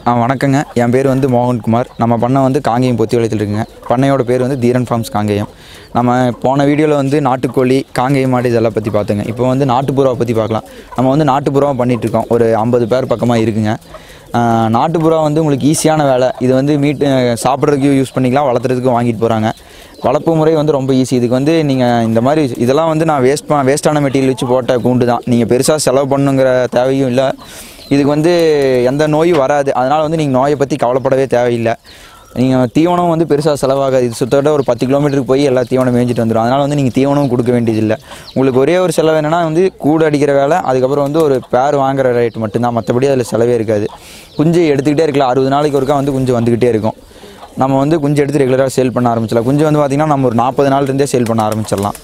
ஆ வணக்கங்க என் பேர் வந்து மோகன்குமார் நம்ம பண்ணை வந்து காங்கேயம் பொத்திவளையத்தில் இருக்குங்க பண்ணையோட பேர் வந்து தீரன் ஃபார்ம்ஸ் காங்கேயம் நம்ம போன வீடியோவில் வந்து நாட்டுக்கோழி காங்கேயம் மாடு இதெல்லாம் பற்றி பார்த்தோங்க இப்போ வந்து நாட்டுப்புறாவை பற்றி பார்க்கலாம் நம்ம வந்து நாட்டுப்புறாவை பண்ணிகிட்டு இருக்கோம் ஒரு ஐம்பது பேர் பக்கமாக இருக்குங்க ஆ, நாட்டுப்புறா வந்து உங்களுக்கு ஈஸியான வேலை இது வந்து மீட்டு சாப்பிட்றதுக்கு யூஸ் பண்ணிக்கலாம் வளர்த்துறதுக்கு வாங்கிட்டு போகிறாங்க வளர்ப்பு முறை வந்து ரொம்ப ஈஸி இதுக்கு வந்து நீங்கள் இந்த மாதிரி இதெல்லாம் வந்து நான் வேஸ்ட் வேஸ்ட்டான மெட்டீரியல் வச்சு போட்ட கூண்டு தான் நீங்கள் பெருசாக செலவு பண்ணுங்கிற தேவையும் இல்லை இதுக்கு வந்து எந்த நோயும் வராது அதனால் வந்து நீங்கள் நோயை பற்றி கவலைப்படவே தேவையில்லை நீங்கள் தீவனம் வந்து பெருசாக செலவாகாது இது சுத்தோட ஒரு பத்து கிலோமீட்டருக்கு போய் எல்லா தீவனம் மேய்ஞ்சிட்டு வந்துடும் அதனால் வந்து நீங்கள் தீவனம் கொடுக்க வேண்டியதில்லை உங்களுக்கு ஒரே ஒரு செலவு என்னென்னா வந்து கூடு அடிக்கிற வேலை அதுக்கப்புறம் வந்து ஒரு பேர் வாங்குற ரேட் மட்டும்தான் மற்றபடி அதில் செலவே இருக்காது குஞ்சு எடுத்துக்கிட்டே இருக்கலாம் அறுபது நாளைக்கு ஒருக்கா வந்து குஞ்சு வந்துக்கிட்டே இருக்கும் நம்ம வந்து குஞ்சு எடுத்து ரெகுலராக சேல் பண்ண ஆரம்பிச்சிடலாம் குஞ்சு வந்து பார்த்திங்கன்னா நம்ம ஒரு நாற்பது நாள் இருந்தே சேல் பண்ண ஆரம்பிச்சிடலாம்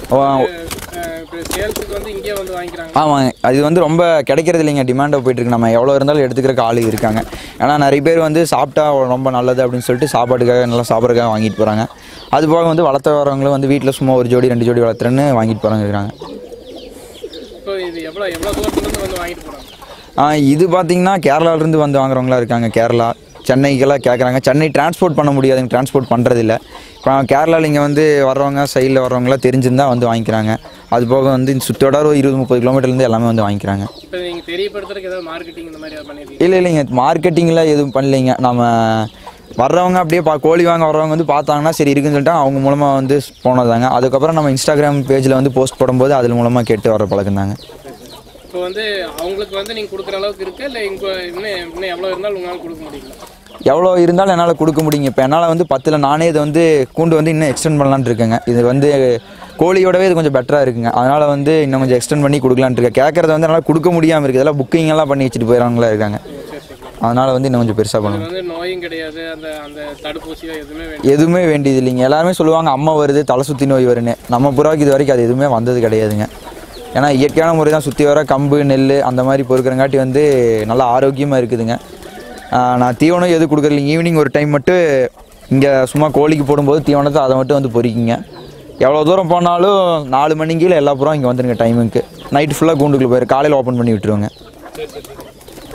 இப்போ சேல்ஸுக்கு வந்து இங்கே வந்து வாங்கிக்கிறாங்க ஆமாம் அது வந்து ரொம்ப கிடைக்கிறது இல்லைங்க டிமாண்டாக போயிட்டுருக்கு நம்ம எவ்வளோ இருந்தாலும் எடுத்துக்கிறக்கு ஆளு இருக்காங்க ஏன்னா நிறைய பேர் வந்து சாப்பிட்டா ரொம்ப நல்லது அப்படின்னு சொல்லிட்டு சாப்பாட்டுக்காக நல்லா சாப்பிட்றதுக்காக வாங்கிட்டு போகிறாங்க அது போக வந்து வளர்த்த வரவங்களும் வந்து வீட்டில் சும்மா ஒரு ஜோடி ரெண்டு ஜோடி வளர்த்துறேன்னு வாங்கிட்டு போகிறாங்க இருக்கிறாங்க இப்போ இது எவ்வளோ எவ்வளோ தூரத்துலேருந்து வந்து வாங்கிட்டு போகிறாங்க ஆ, இது பார்த்தீங்கன்னா கேரளாவிலேருந்து வந்து வாங்குறவங்களா இருக்காங்க கேரளா சென்னைக்கெல்லாம் கேட்குறாங்க சென்னை டிரான்ஸ்போர்ட் பண்ண முடியாதுங்க டிரான்ஸ்போர்ட் பண்ணுறதில்ல இப்போ கேரளாவில் இங்கே வந்து வர்றவங்க சைடில் வர்றவங்களாம் தெரிஞ்சிருந்தா வந்து வாங்கிக்கிறாங்க அது போக வந்து சுத்தோட ஒரு இருபது முப்பது கிலோமீட்டர்லேருந்து எல்லாமே வந்து வாங்கிக்கிறாங்க இப்போ நீங்கள் தெரியப்படுத்துறதுக்கு ஏதாவது மார்க்கெட்டிங் இந்த மாதிரி ஏதாவது பண்ணிருக்கீங்க இல்லை இல்லைங்க மார்க்கெட்டிங்கில் எதுவும் பண்ணலைங்க நம்ம வர்றவங்க அப்படியே பா கோழி வாங்க வர்றவங்க வந்து பார்த்தாங்கன்னா சரி இருக்குன்னு சொல்லிட்டு அவங்க மூலமாக வந்து போனதாங்க அதுக்கப்புறம் நம்ம இன்ஸ்டாகிராம் பேஜில் வந்து போஸ்ட் போடும்போது அது மூலமாக கேட்டு வர பழக்கம் தாங்க இப்போ வந்து அவங்களுக்கு வந்து நீங்கள் கொடுக்குற அளவுக்கு இருக்கு இல்லை இங்கே இன்னும் இன்னும் எவ்வளோ இருந்தாலும் உங்களால் கொடுக்க முடியல எவ்வளோ இருந்தாலும் என்னால் கொடுக்க முடியுங்க இப்போ என்னால் வந்து பத்தில் நானே இதை வந்து கூண்டு வந்து இன்னும் எக்ஸ்டெண்ட் பண்ணலான்னு இருக்கேங்க இது வந்து கோழியோடவே இது கொஞ்சம் பெட்டராக இருக்குங்க அதனால் வந்து இன்னும் கொஞ்சம் எக்ஸ்டெண்ட் பண்ணி கொடுக்கலான்ட்டு இருக்கேன் கேட்குறத வந்து என்னால் கொடுக்க முடியாமல் இருக்குது இதெல்லாம் புக்கிங் எல்லாம் பண்ணி வச்சுட்டு போயிடறாங்களா இருக்காங்க அதனால் வந்து இன்னும் கொஞ்சம் பெருசாக இது பண்ணணும் வந்து நோயும் கிடையாது அந்த அந்த தடுப்பூசியோ எதுவுமே வேண்டாம் எதுவுமே வேண்டியது இல்லைங்க எல்லாருமே சொல்லுவாங்க அம்மா வருது தலை சுற்றி நோய் வருன்னு நம்ம புறாவுக்கு இது வரைக்கும் அது எதுவுமே வந்தது கிடையாதுங்க ஏன்னா இயற்கையான முறை தான் சுற்றி வர கம்பு நெல் அந்த மாதிரி பொறுக்கிறங்காட்டி வந்து நல்லா ஆரோக்கியமாக இருக்குதுங்க ஆஹ் நான் தீவனம் எது கொடுக்குறீங்க ஈவினிங் ஒரு டைம் மட்டும் இங்கே சும்மா கோழிக்கு போடும்போது தீவனத்தை அதை மட்டும் வந்து பொறிக்கிங்க எவ்வளோ தூரம் போனாலும் நாலு மணிக்கு எல்லா புறம் இங்கே வந்துருங்க டைமுக்கு நைட் ஃபுல்லாக கூண்டுக்குள்ளே போயிரு காலையில் ஓப்பன் பண்ணி விட்டுருவாங்க சரி சரி சரி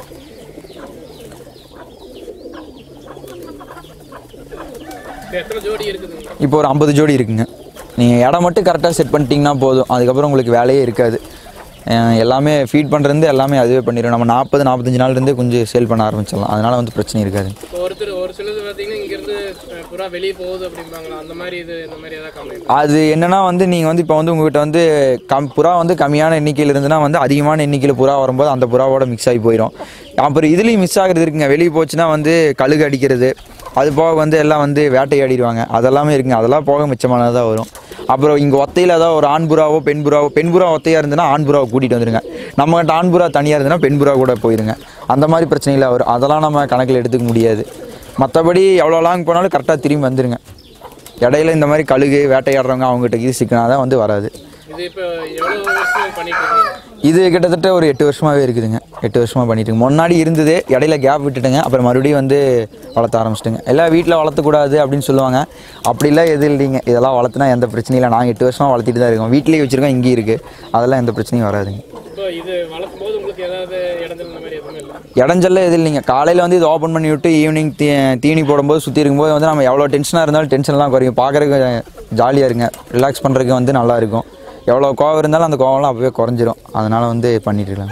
இப்போ எத்தனை ஜோடி இருக்குதுங்க இப்போ ஒரு ஐம்பது ஜோடி இருக்குங்க நீங்கள் இடம் மட்டும் கரெக்டாக செட் பண்ணிட்டீங்கன்னா போதும் அதுக்கப்புறம் உங்களுக்கு வேலையே இருக்காது அஹ் எல்லாமே ஃபீட் பண்ணுறது எல்லாமே அதுவே பண்ணிடும் நம்ம நாற்பது நாற்பத்தஞ்சு நாள்லேருந்தே கொஞ்சம் சேல் பண்ண ஆரம்பிச்சிடலாம் அதனால் வந்து பிரச்சனை இருக்காது இப்போ ஒருத்தர் ஒரு சிலது பார்த்தீங்கன்னா இங்கேருந்து புறா வெளியே போகுது அப்படிம்பாங்களா அந்த மாதிரி இது இந்த மாதிரி ஏதாவது கம்ப்ளைண்ட் அது என்னன்னா வந்து நீங்கள் வந்து இப்போ வந்து உங்ககிட்ட வந்து கம் புறா வந்து கம்மியான எண்ணிக்கையில் இருந்துன்னா வந்து அதிகமான எண்ணிக்கையில் புறா வரும்போது அந்த புறாவோட மிக்ஸ் ஆகி போயிடும் அப்புறம் இதுலேயும் மிஸ் ஆகுறது இருக்குங்க வெளியே போச்சுன்னா வந்து கழுகு அடிக்கிறது அது போக வந்து எல்லாம் வந்து வேட்டையாடிடுவாங்க அதெல்லாமே இருக்குங்க அதெல்லாம் போக மிச்சமானதாக வரும் அப்புறம் இங்கே ஒத்தையில் ஏதாவது ஒரு ஆண் புறாவோ பெண் புறாவோ பெண் புறா ஒத்தையாக இருந்ததுன்னா ஆண் புறாவை கூட்டிகிட்டு வந்துருங்க நம்மகிட்ட ஆண் புறா தனியாக இருந்ததுன்னா பெண் புறா கூட போயிருங்க அந்த மாதிரி பிரச்சனைகள் வரும் அதெல்லாம் நம்ம கணக்கில் எடுத்துக்க முடியாது மற்றபடி எவ்வளோ லாங் போனாலும் கரெக்டாக திரும்பி வந்துருங்க இடையில இந்த மாதிரி கழுகு வேட்டையாடுறவங்க அவங்ககிட்ட இது சிக்கினா தான் வந்து வராது இது இப்போ எவ்வளோ வருஷம் பண்ணிட்டு இருக்கீங்க இது கிட்டத்தட்ட ஒரு எட்டு வருஷமாகவே இருக்குதுங்க எட்டு வருஷமாக பண்ணிட்டு இருக்கு. முன்னாடி இருந்தது இடையில கேப் விட்டுட்டுங்க அப்புறம் மறுபடியும் வந்து வளர்த்த ஆரம்பிச்சிட்டுங்க எல்லாம் வீட்டில் வளர்த்தக்கூடாது அப்படின்னு சொல்லுவாங்க அப்படிலாம் எதுவும் இல்லைங்க இதெல்லாம் வளர்த்துனா எந்த பிரச்சனையும் இல்லை நாங்கள் எட்டு வருஷமாக வளர்த்திட்டு தான் இருக்கோம் வீட்லேயே வச்சுருக்கோம் இங்கேயும் இருக்குது அதெல்லாம் எந்த பிரச்சனையும் வராதுங்க இப்போ இது வளர்க்கும் போது உங்களுக்கு ஏதாவது இடத்துல இந்த மாதிரி எதுவுமே இல்லை இடஞ்சல்ல எதுவும் இல்லைங்க காலையில் வந்து இது ஓப்பன் பண்ணி விட்டு ஈவினிங் தீ தீனி போடும்போது சுற்றி இருக்கும்போது வந்து நம்ம எவ்வளோ டென்ஷனாக இருந்தாலும் டென்ஷன்லாம் குறையும் பார்க்குறதுக்கு ஜாலியாக இருங்க ரிலாக்ஸ் பண்ணுறதுக்கு வந்து நல்லா இருக்கும் எவ்வளோ கோவம் இருந்தாலும் அந்த கோவம்லாம் அப்போவே குறைஞ்சிரும் அதனால் வந்து பண்ணிட்டு இருக்கலாம்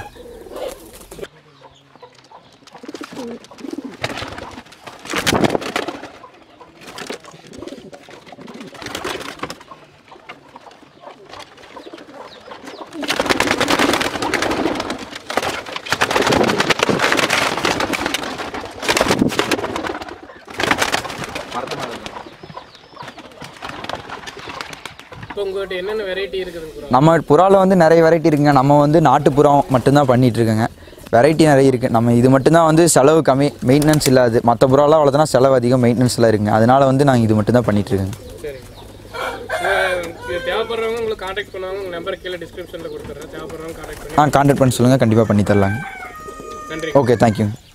இப்போ உங்கள்கிட்ட என்னென்ன வெரைட்டி இருக்குதுங்க புறா நம்ம புறாவில் வந்து நிறைய வெரைட்டி இருக்குங்க நம்ம வந்து நாட்டு புறம் மட்டும்தான் பண்ணிட்டு இருக்கோங்க வெரைட்டி நிறைய இருக்குது நம்ம இது மட்டும்தான் வந்து செலவு கம்மி மெயின்டெனன்ஸ் இல்லாது மற்ற புறாலாம் வளர்த்தனா செலவு அதிகம் மெயின்டெனன்ஸ்லாம் இருக்குங்க அதனால வந்து நாங்கள் இது மட்டும் தான் பண்ணிட்டு இருக்கோங்க சரிங்க அஹ் இது தேவைப்படுறவங்க உங்களுக்கு காண்டாக்ட் பண்ணுவாங்க உங்கள் நம்பர் கீழே டிஸ்கிரிப்ஷனில் கொடுத்துட்றேன் தேவைப்படுறவங்க காண்டாக்ட் பண்ணி ஆ கான்டாக்ட் பண்ண சொல்லுங்கள் கண்டிப்பாக பண்ணி தரலாங்க நன்றி ஓகே தேங்க்யூ